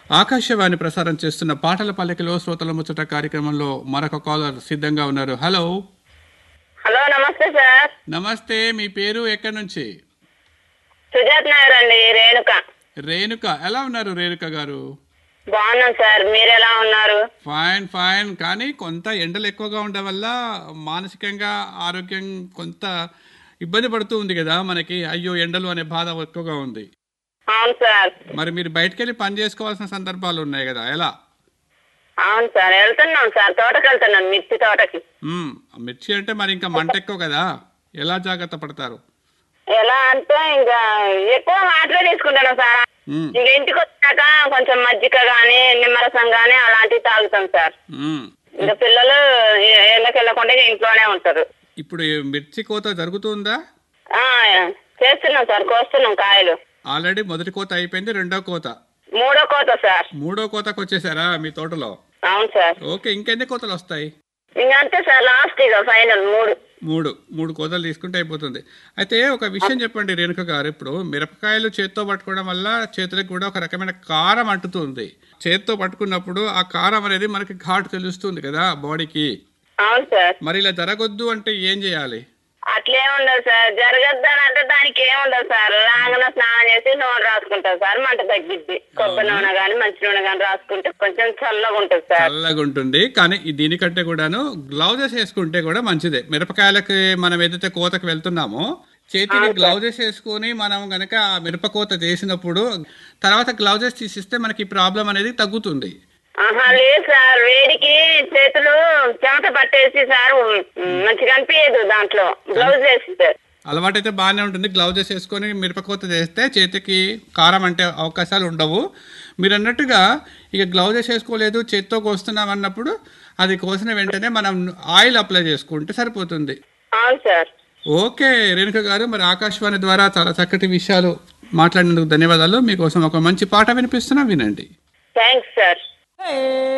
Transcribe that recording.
ఆకాశవాణి ప్రసారం చేస్తున్న పాటల పల్లెకిలో శ్రోతల ముచ్చట కార్యక్రమంలో మరొక కాలర్ సిద్ధంగా ఉన్నారు హలో హలో నమస్తే సార్ నమస్తే మీ పేరు ఎక్కడి నుంచి సుజాత్ నగర్ అండి రేణుక రేణుక ఎలా ఉన్నారు రేణుక గారు బాగున్నాం సార్ మీరు ఎలా ఉన్నారు ఫైన్ ఫైన్ కానీ కొంత ఎండలు ఎక్కువగా ఉండడం వల్ల మానసికంగా ఆరోగ్యం కొంత ఇబ్బంది పడుతూ ఉంది కదా మనకి అయ్యో ఎండలు అనే బాధ ఎక్కువగా ఉంది అవును సార్ మరి మీరు బయటకు వెళ్ళి పని చేసుకోవాల్సిన సందర్భాలు ఉన్నాయి కదా ఎలా అవును సార్ వెళ్తున్నాం సార్ తోటకి వెళ్తున్నాం మిర్చి తోటకి మ్మ్. మిర్చి అంటే మరి ఇంకా మంట ఎక్కువ కదా ఎలా జాగ్రత్త పడతారు ఎలా అంటే ఇంకా ఎక్కువ వాటర్ తీసుకుంటాను సార్ మ్మ్. ఇంకా ఇంటికి వచ్చాక కొంచెం మజ్జిగ గానీ నిమ్మరసం గానీ అలాంటివి తాగుతాం సార్ మ్మ్. ఇంకా పిల్లలు ఎండకి వెళ్ళకుండా ఇంట్లోనే ఉంటారు ఇప్పుడు ఈ మిర్చి కోత జరుగుతుందా ఆ, చేస్తున్నాం సార్ కోస్తున్నాం కాయలు ఆల్రెడీ మొదటి కోత అయిపోయింది రెండో కోత మూడో కోత సార్ మూడో కోతకు వచ్చేసారా మీ తోటలో అవును సార్ ఓకే ఇంకెన్ని కోతలు వస్తాయి ఇంకా అంతే సార్ లాస్ట్ ఇక ఫైనల్ మూడు మూడు మూడు కోతలు తీసుకుంటే అయిపోతుంది అయితే ఒక విషయం చెప్పండి రేణుక గారు ఇప్పుడు మిరపకాయలు చేత్తో పట్టుకోవడం వల్ల చేతులకు కూడా ఒక రకమైన కారం అంటుతుంది చేత్తో పట్టుకున్నప్పుడు ఆ కారం అనేది మనకి ఘాటు తెలుస్తుంది కదా బాడీకి అవును సార్ మరి ఇలా జరగొద్దు అంటే ఏం చేయాలి అట్లే ఉండదు సార్ జరగద్దని అంటే దానికి ఏం ఉండదు సార్ రాగానే స్నానం చేసి నూనె రాసుకుంటాం సార్ మంట తగ్గిద్ది కొబ్బరి నూనె కానీ మంచి నూనె కానీ రాసుకుంటే కొంచెం చల్లగా ఉంటుంది సార్ చల్లగా ఉంటుంది కానీ ఈ దీనికంటే కూడాను గ్లౌజెస్ వేసుకుంటే కూడా మంచిదే మిరపకాయలకి మనం ఏదైతే కోతకు వెళ్తున్నామో చేతికి గ్లౌజెస్ వేసుకొని మనం గనక ఆ మిరప కోత చేసినప్పుడు తర్వాత గ్లౌజెస్ తీసిస్తే మనకి ఈ ప్రాబ్లం అనేది తగ్గుతుంది ఆహా లేదు సార్ వేడికి చేతులు చెమట పట్టేసి సార్ ఉమ్, మంచిగా అనిపించదు దాంట్లో బ్లౌజ్ వేసి సార్ అలవాటైతే బాగానే ఉంటుంది గ్లౌజెస్ వేసుకొని మిరపకోత చేస్తే చేతికి కారం అంటే అవకాశాలు ఉండవు మీరు అన్నట్టుగా ఇక గ్లౌజెస్ వేసుకోలేదు చేత్తో కోస్తున్నాం అన్నప్పుడు అది కోసిన వెంటనే మనం ఆయిల్ అప్లై చేసుకుంటే సరిపోతుంది అవును సార్ ఓకే రేణుక గారు మరి ఆకాశవాణి ద్వారా చాలా చక్కటి విషయాలు మాట్లాడినందుకు ధన్యవాదాలు మీకోసం ఒక మంచి పాట వినిపిస్తున్నా వినండి థ్యాంక్స్ సార్